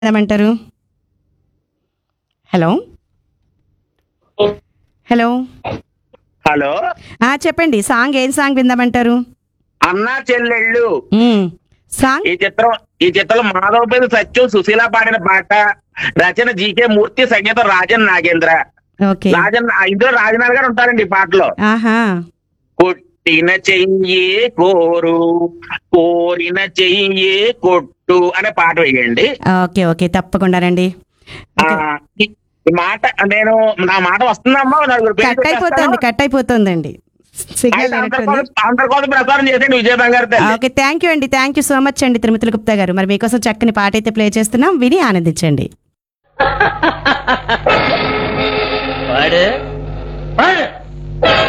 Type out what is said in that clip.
ఏమంటారు hello hello hello ఆ, చెప్పండి సాంగ్ ఏం సాంగ్ విందామంటారు అన్నా చెల్లెళ్ళు మ్మ్. సాంగ్ ఈ చిత్రం ఈ చిత్రంలో మాధవపేద సత్యం సుశీల పాడిన పాట రచన జీకే మూర్తి సంగీతం రాజన్ నాగేంద్ర ఓకే రాజన్ ఇందులో రాజనాథ్ గారు ఉంటారండి ఈ పాటలో ఆహా కొట్టిన చెయ్యే కోరు కోరిన చెయ్యే కొట్టు అనే పాట వేయండి ఓకే ఓకే తప్పకుండానండి ఆ, ఈ- ఈ మాట నేను నా మాట వస్తుందమ్మా నలుగురు పేర్లు కట్ అయిపోతుంది పెట్టేస్తాను. కట్ అయిపోతుందండి సిగ్నల్ అయితే లేనట్టుంది అంతర్కోసం అంతర్కోసం ప్రసారం చేసేయండి విజయభాన్ గారి తల్లి. ఓకే థ్యాంక్ యూ అండి థ్యాంక్ యూ సో మచ్ అండి తిరుమతుల గుప్తా గారు మరి మీకోసం చక్కని పాట అయితే ప్లే చేస్తున్నాం విని ఆనందించండి పాడు పాడు